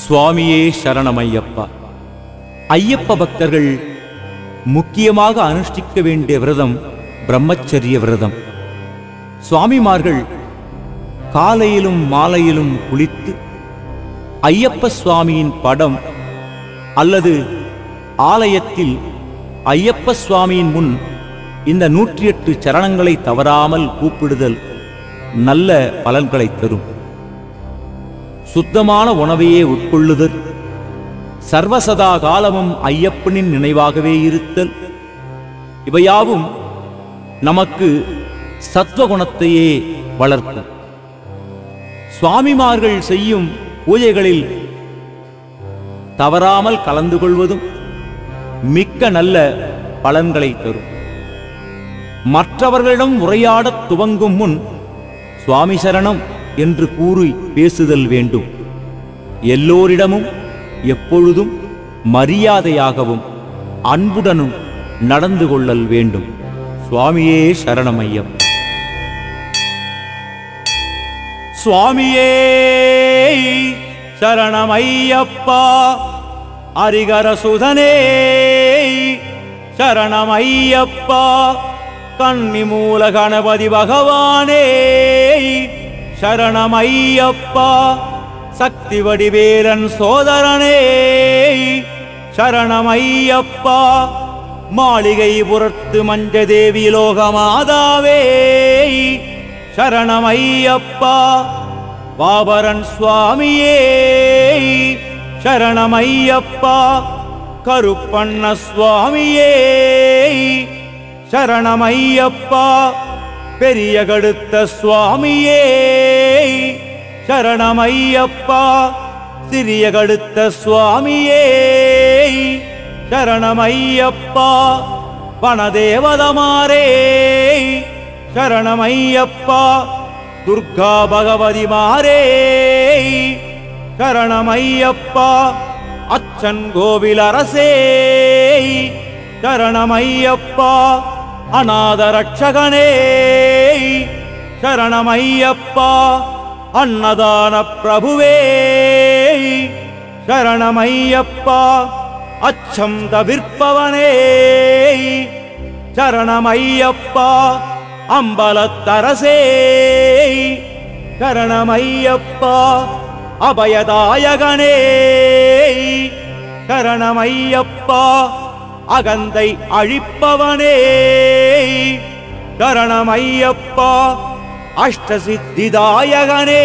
சுவாமியே சரணமையப்பா ஐயப்ப பக்தர்கள் முக்கியமாக அனுஷ்டிக்க வேண்டிய விரதம் பிரம்மச்சரிய விரதம் சுவாமிமார்கள் காலையிலும் மாலையிலும் குளித்து ஐயப்ப சுவாமியின் படம் அல்லது ஆலயத்தில் ஐயப்ப சுவாமியின் முன் இந்த நூற்றி எட்டு சரணங்களை தவறாமல் கூப்பிடுதல் நல்ல பலன்களை தரும் சுத்தமான உணவையே உட்கொள்ளுதல் சர்வசதா காலமும் ஐயப்பனின் நினைவாகவே இருத்தல் இவையாவும் நமக்கு சத்வகுணத்தையே வளர்க்கும் சுவாமிமார்கள் செய்யும் பூஜைகளில் தவறாமல் கலந்து கொள்வதும் மிக்க நல்ல பலன்களை தரும் மற்றவர்களிடம் உரையாடத் துவங்கும் முன் சுவாமி சரணம் என்று கூறி பேசுதல் வேண்டும் எல்லோரிடமும் எப்பொழுதும் மரியாதையாகவும் அன்புடனும் நடந்து கொள்ளல் வேண்டும் சுவாமியே சரணமையம் சுவாமியே சரணமையப்பா அரிகர சுதனே சரணமையப்பா கன்னிமூல கணபதி பகவானே சரணமையப்பா சக்தி வடிவேலன் சோதரனே சரணமையப்பா மாளிகை புறத்து மஞ்சதேவி லோகமாதாவே சரணமையப்பா பாபரன் சுவாமியே சரணமையப்பா கருப்பண்ண சுவாமியே சரணமையப்பா பெரிய கடுத்த சுவாமியே சரணமையப்பா சிறிய கடுத்த சுவாமியே சரணமையப்பா வனதேவதமாரே சரணமையப்பா துர்கா பகவதி மாரே சரணமையப்பா அச்சன் கோவில் அரசே சரணமையப்பா அநாத ரட்சகனே சரணமையப்பா அன்னதான பிரபுவே சரணமையப்பா அச்சம் தவிர்ப்பவனே சரணமையப்பா அம்பலத்தரசே சரணமையப்பா அபயதாயகனே சரணமையப்பா அகந்தை அழிப்பவனே சரணமையப்பா அஷ்டசித்திதாயகனே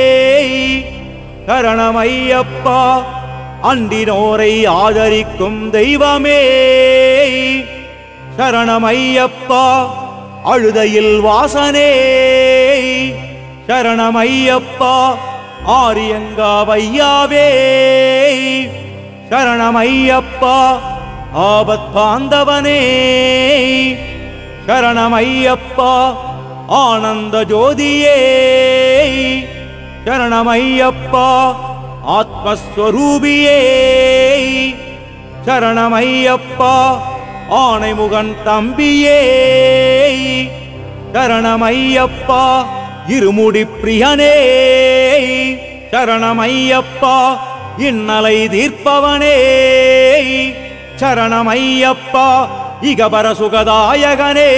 சரணமையப்பா அண்டினோரை ஆதரிக்கும் தெய்வமே சரணமையப்பா அழுதையில் வாசனே சரணமையப்பா ஆரியங்காவையாவே சரணமையப்பா ஆபத் பாந்தவனே சரணமையப்பா ஆனந்த ஜோதியே சரணமையப்பா ஆத்மஸ்வரூபியே சரணமையப்பா ஆனைமுகன் தம்பியே சரணமையப்பா இருமுடி பிரியனே சரணமையப்பா இன்னலை தீர்ப்பவனே சரணமையப்பா இகபர சுகதாயகனே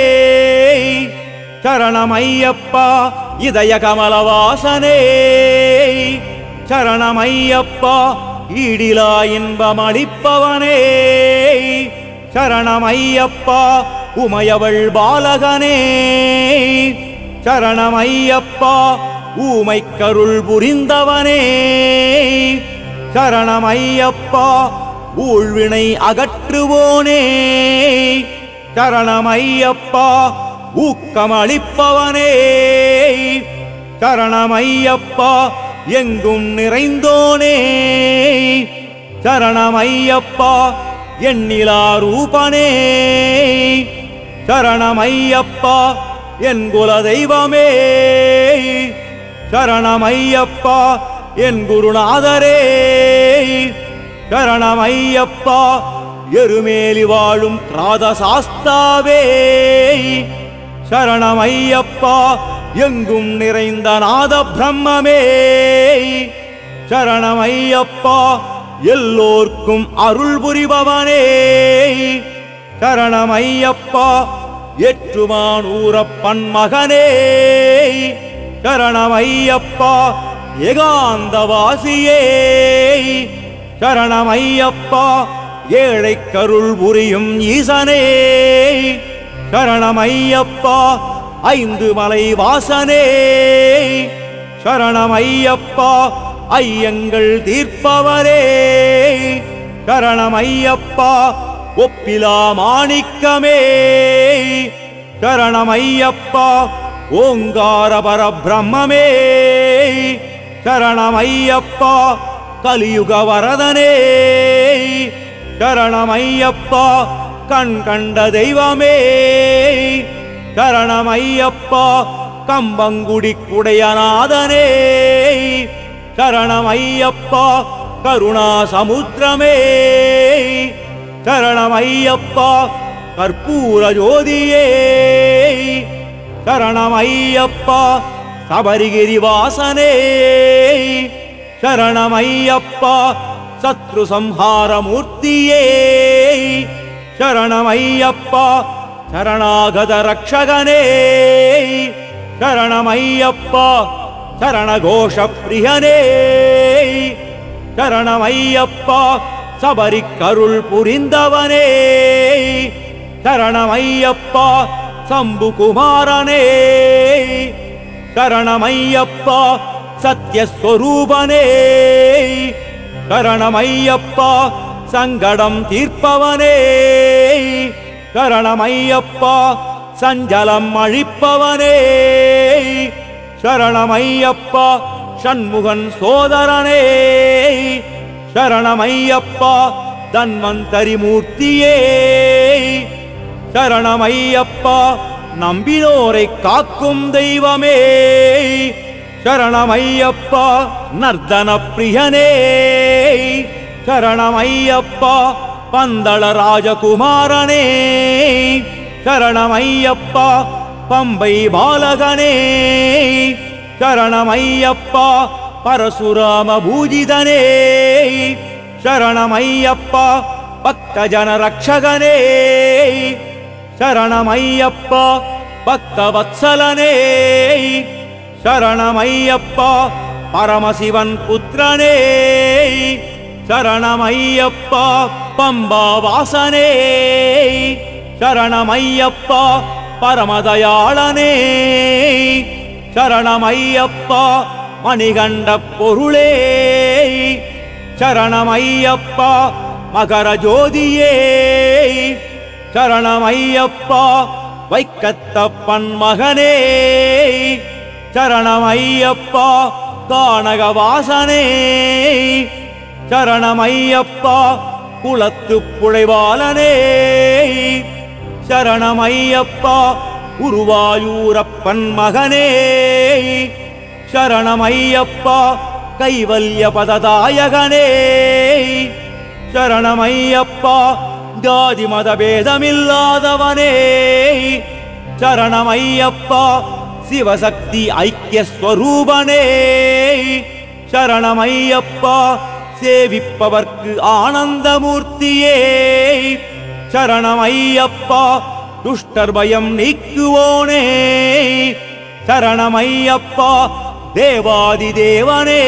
சரணமையப்பா இதய கமலவாசனே சரணமையப்பா ஈடிலா இன்பமளிப்பவனே சரணமையப்பா உமையவள் பாலகனே சரணமையப்பா ஊமை கருள் புரிந்தவனே சரணமையப்பா ஊழ்வினை அகற்றுவோனே சரணமையப்பா ஊக்கமளிப்பவனே சரணமையப்பா எங்கும் நிறைந்தோனே சரணமையப்பா எண்ணிலா ரூபனே சரணமையப்பா என் குல தெய்வமே சரணமையப்பா என் குருநாதரே சரணமையப்பா எருமேலி வாழும் ராதசாஸ்தாவே சரணமையப்பா எங்கும் நிறைந்த நாத பிரம்மமே சரணமையப்பா எல்லோர்க்கும் அருள் புரிபவனே சரணமையப்பா எற்றுமான் ஊரப்பன் மகனே சரணமையப்பா ஏகாந்தவாசியே சரணமையப்பா ஏழை கருள் புரியும் ஈசனே சரணமையப்பா ஐந்து மலை வாசனே சரணமையப்பா ஐயங்கள் தீர்ப்பவரே சரணமையப்பா ஒப்பிலா மாணிக்கமே சரணமையப்பா ஓங்கார பரபிரம்மே சரணமையப்பா கலியுக வரதனே சரணமையப்பா கண் கண்ட தெய்வமே சரணமையப்பா கம்பங்குடி குடையநாதனே சரணமையப்பா கருணா சமுத்திரமே சரணமையப்பா கற்பூர ஜோதியே சரணமையப்பா சபரிகிரி வாசனே சரணமையப்பா சத்ரு சம்ஹாரமூர்த்தியே சரணமையப்பா சரணாகத ரக்ஷகனே சரணமையப்பா சரணகோஷ பிரியனே சரணமையப்பா சபரி கருள் புரிந்தவனே சரணமையப்பா சம்புகுமாரனே சரணமையப்பா சத்யஸ்வரூபனே சரணமையப்பா சங்கடம் தீர்ப்பவனே சரணமையப்பா சஞ்சலம் அழிப்பவனே சரணமையப்பா சண்முகன் சோதரனே சரணமையப்பா தன்வந்தரி மூர்த்தியே சரணமையப்பா நம்பினோரை காக்கும் தெய்வமே சரணமையப்பா நர்தன பிரியனே சரணமையப்பா பந்தள ராஜகுமாரனே சரணமையப்பா பம்பை பாலகனே சரணமையப்பா பரசுராம பூஜிதனே சரணமையப்பா பக்தஜன ரக்ஷகனே சரணமையப்பா பக்தவத்சலனே சரணமையப்பா பரமசிவன் புத்திரனே சரணமையப்பா பம்பா வாசனே சரணமையப்பா பரமதயாளனே சரணமையப்பா மணிகண்ட பொருளே சரணமையப்பா மகர ஜோதியே சரணமையப்பா வைக்கத்தப்பன் மகனே சரணமையப்பா கானகவாசனே சரணமையப்பா குளத்து புழைவாளனே சரணமையப்பா உருவாயூரப்பன் மகனே சரணமையப்பா கைவல்ய பததாயகனே சரணமையப்பா ஜாதி மத பேதமில்லாதவனே சரணமையப்பா சிவசக்தி ஐக்கிய ஸ்வரூபனே சரணமையப்பா சேவிப்பவர்க்கு ஆனந்தமூர்த்தியே சரணமையப்பா துஷ்டர் பயம் நீக்குவோனே சரணமையப்பா தேவாதி தேவனே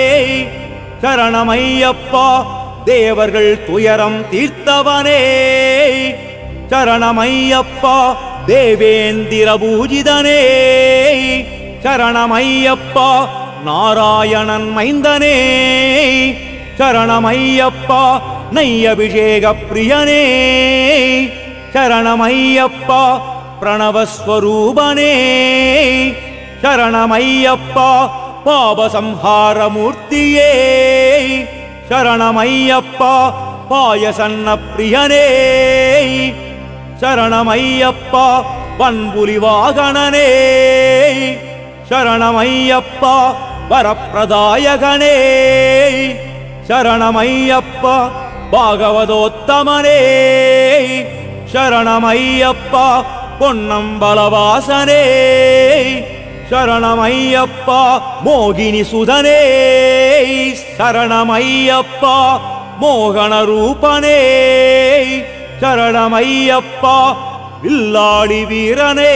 சரணமையப்பா தேவர்கள் துயரம் தீர்த்தவனே சரணமையப்பா தேவேந்திர பூஜிதனே சரணமையப்பா நாராயணன் மைந்தனே சரணமையப்பா நெய்யபிஷேக பிரியனே சரணமையப்பா பிரணவஸ்வரூபனே சரணமையப்பா பாபசம்ஹாரமூர்த்தியே சரணமையப்பா பாயசன்ன பிரியனே சரணமையப்பா பண்புலி வாகனனே சரணமையப்பா வரப்பிரதாயகனே சரணமையப்பா பாகவதோத்தமனே சரணமையப்பா பொன்னம்பலவாசனே சரணமையப்பா மோகினி சுதனே சரணமையப்பா மோகன ரூபனே சரணமையப்பா வில்லாளி வீரனே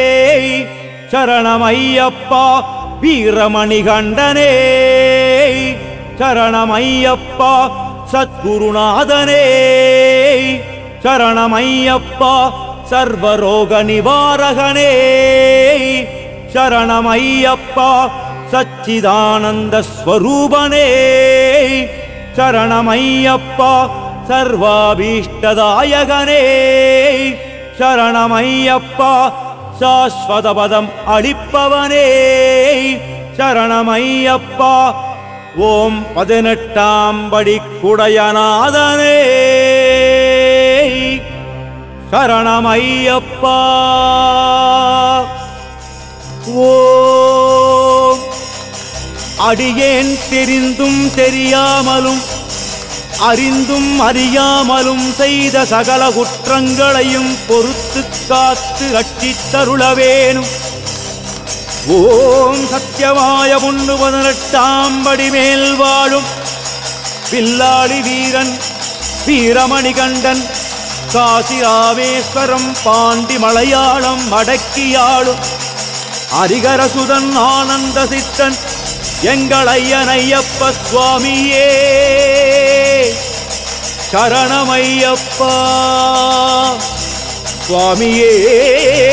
சரணமையப்பா வீரமணிகண்டனே சரணமையப்பா சத்குருநாதனே சரணமையப்பா சர்வரோக நிவாரகனே சரணமையப்பா சச்சிதானந்த ஸ்வரூபனே சரணமையப்பா சர்வாபீஷ்டதாயகனே சரணமையப்பா சாஸ்வத பதம் அளிப்பவனே சரணமையப்பா ஓம் பதினெட்டாம் படி குடையநாதனே சரணமையப்பா ஓம் அடியேன் தெரிந்தும் தெரியாமலும் அறிந்தும் அறியாமலும் செய்த சகல குற்றங்களையும் பொறுத்து காத்து ரட்சித்தருளவேனும் ஓம் சத்தியமாய பொண்ணு பதினெட்டாம் படி மேல் வாழும் பில்லாளி வீரன் வீரமணிகண்டன் காசி ராமேஸ்வரம் பாண்டி மலையாளம் அடக்கியாளும் ஹரிகரசுதன் ஆனந்த சித்தன் எங்கள் ஐயன் ஐயப்ப சுவாமியே சரணமையப்பா சுவாமியே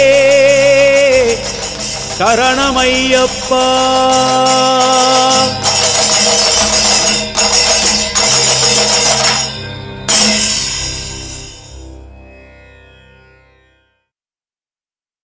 சரணமையப்பா